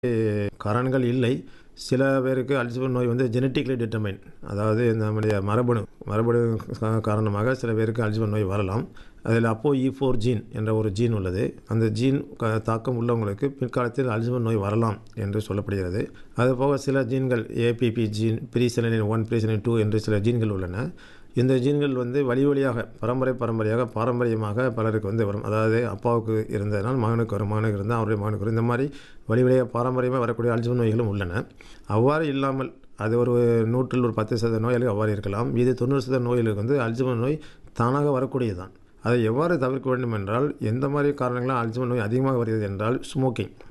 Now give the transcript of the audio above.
காரணங்கள் இல்லை சில பேருக்கு அல்சைமர் நோய் வந்து ஜெனட்டிக்லி டிட்டர்மைன் அதாவது நம்முடைய மரபணு மரபணு கா- காரணமாக சில பேருக்கு அல்சைமர் நோய் வரலாம் அதில் அப்போ இ ஃபோர் ஜீன் என்ற ஒரு ஜீன் உள்ளது அந்த ஜீன் க- தாக்கம் உள்ளவங்களுக்கு பிற்காலத்தில் அல்சைமர் நோய் வரலாம் என்று சொல்லப்படுகிறது அதுபோக சில ஜீன்கள் APP gene presenilin one presenilin two என்று சில ஜீன்கள் உள்ளன இந்த ஜீன்கள் வந்து வழி வழியாக பரம்பரை பரம்பரையாக பாரம்பரியமாக பலருக்கு வந்து வரும் அதாவது அப்பாவுக்கு இருந்ததனால் மகனுக்கு வரும் மகனுக்கு இருந்தால் அவருடைய மகனுக்கு வரும் இந்த மாதிரி வழி வழியாக பாரம்பரியமாக வரக்கூடிய அல்சைமர் நோய்களும் உள்ளன அவ்வாறு இல்லாமல் அது ஒரு நூற்றில் ஒரு பத்து சதவீத நோயாளிகள் அவ்வாறு இருக்கலாம் மீது தொண்ணூறு சதவீத நோய்களுக்கு வந்து அல்சைமர் நோய் தானாக வரக்கூடியதுதான் அதை எவ்வாறு தவிர்க்க வேண்டும் என்றால் எந்த மாதிரி காரணங்களால் அல்சைமர் நோய் அதிகமாக வருகிறது என்றால் ஸ்மோக்கிங்